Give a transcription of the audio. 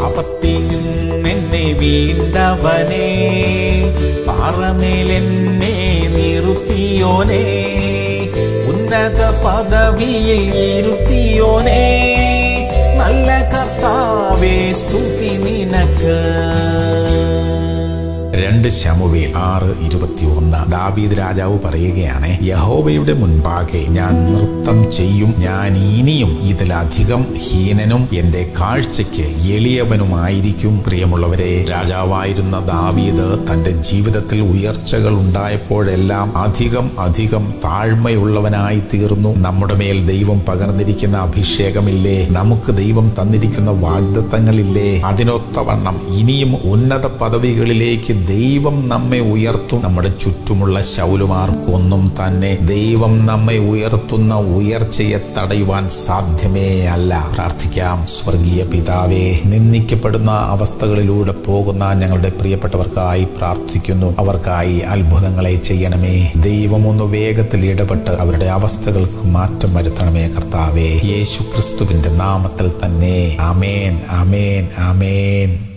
പാപത്തിൽ നിന്നെന്നെ വീണ്ടവനെ പാറമേലെന്നെ നിർത്തിയോനെ ഉന്നത പദവിയിൽ ഇരുത്തിയോനെ നല്ല കർത്താവേ സ്തുതി നിനക്ക് രണ്ട് ശമുവേൽ ആറ് ഇരുപത്തി ഒന്ന് ദാവീദ് രാജാവ് പറയുകയാണ് യഹോവയുടെ മുൻപാകെ ഞാൻ നൃത്തം ചെയ്യും ഞാൻ ഇനിയും ഇതിലധികം ഹീനനും എന്റെ കാഴ്ചയ്ക്ക് എളിയവനുമായിരിക്കും പ്രിയമുള്ളവരെ രാജാവായിരുന്ന ദാവീദ് തന്റെ ജീവിതത്തിൽ ഉയർച്ചകൾ ഉണ്ടായപ്പോഴെല്ലാം അധികം അധികം താഴ്മയുള്ളവനായി തീർന്നു നമ്മുടെ മേൽ ദൈവം പകർന്നിരിക്കുന്ന അഭിഷേകമില്ലേ നമുക്ക് ദൈവം തന്നിരിക്കുന്ന വാഗ്ദത്തങ്ങളില്ലേ അതിനൊത്തവണ്ണം ഇനിയും ഉന്നത പദവികളിലേക്ക് ദൈവം നമ്മെ ഉയർത്തും നമ്മുടെ ചുറ്റുമുള്ള ശൗലുമാർക്കൊന്നും തന്നെ ദൈവം നമ്മെ ഉയർത്തുന്ന ഉയർച്ചയെ തടയുവാൻ സാധ്യമേ അല്ല പ്രാർത്ഥിക്കാം സ്വർഗീയ പിതാവേ നിന്ദിക്കപ്പെടുന്ന അവസ്ഥകളിലൂടെ പോകുന്ന ഞങ്ങളുടെ പ്രിയപ്പെട്ടവർക്കായി പ്രാർത്ഥിക്കുന്നു അവർക്കായി അത്ഭുതങ്ങളെ ചെയ്യണമേ ദൈവം ഒന്ന് വേഗത്തിൽ ഇടപെട്ട് അവരുടെ അവസ്ഥകൾക്ക് മാറ്റം വരുത്തണമേ കർത്താവേ യേശു ക്രിസ്തുവിന്റെ നാമത്തിൽ തന്നെ അമേൻ അമേൻ അമേൻ